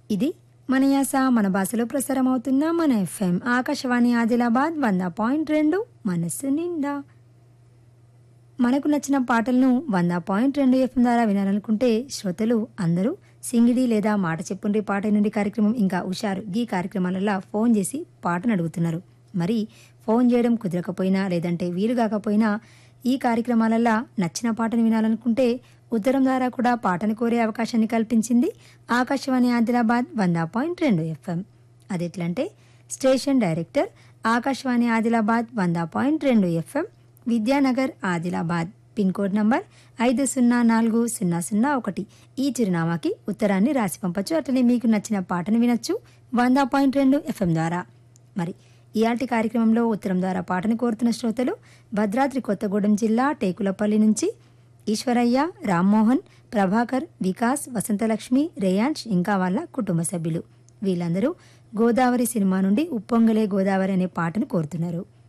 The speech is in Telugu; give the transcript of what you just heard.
ఇది మన యాస మన భాషలో ప్రసారం అవుతున్న మన ఎఫ్ఎం ఆకాశవాణి ఆదిలాబాద్ వంద పాయింట్ రెండు మనస్సు నిండా మనకు నచ్చిన పాటలను వంద పాయింట్ రెండు ఎఫ్ఎం ద్వారా వినాలనుకుంటే శ్రోతలు అందరూ సింగిడి లేదా మాట చెప్పుండ్రి పాట నుండి కార్యక్రమం ఇంకా ఉషారు ఈ కార్యక్రమాలలో ఫోన్ చేసి పాటను అడుగుతున్నారు మరి ఫోన్ చేయడం కుదరకపోయినా లేదంటే వీలు కాకపోయినా ఈ కార్యక్రమాలలో నచ్చిన పాటను వినాలనుకుంటే ఉత్తరం ద్వారా కూడా పాటను కోరే అవకాశాన్ని కల్పించింది ఆకాశవాణి ఆదిలాబాద్ వంద పాయింట్ రెండు ఎఫ్ఎం అదెట్లంటే స్టేషన్ డైరెక్టర్ ఆకాశవాణి ఆదిలాబాద్ వంద పాయింట్ రెండు FM Vidyanagar Adilabad pin code number ఐదు సున్నా నాలుగు సున్నా సున్నా ఒకటి ఈ చిరునామాకి ఉత్తరాన్ని రాసి పంపచ్చు అట్లనే మీకు నచ్చిన పాటను వినొచ్చు వంద పాయింట్ రెండు ఎఫ్ఎం ద్వారా మరి ఇయాల్టి కార్యక్రమంలో ఉత్తరం ద్వారా పాటను కోరుతున్న శ్రోతలు భద్రాద్రి కొత్తగూడెం జిల్లా టేకులపల్లి నుంచి ఈశ్వరయ్య రామ్మోహన్ ప్రభాకర్ వికాస్ వసంతలక్ష్మి రేయాన్ష్ ఇంకా వాళ్ళ కుటుంబ సభ్యులు వీళ్ళందరూ గోదావరి సినిమా నుండి ఉప్పొంగలే గోదావరి అనే పాటను కోరుతున్నారు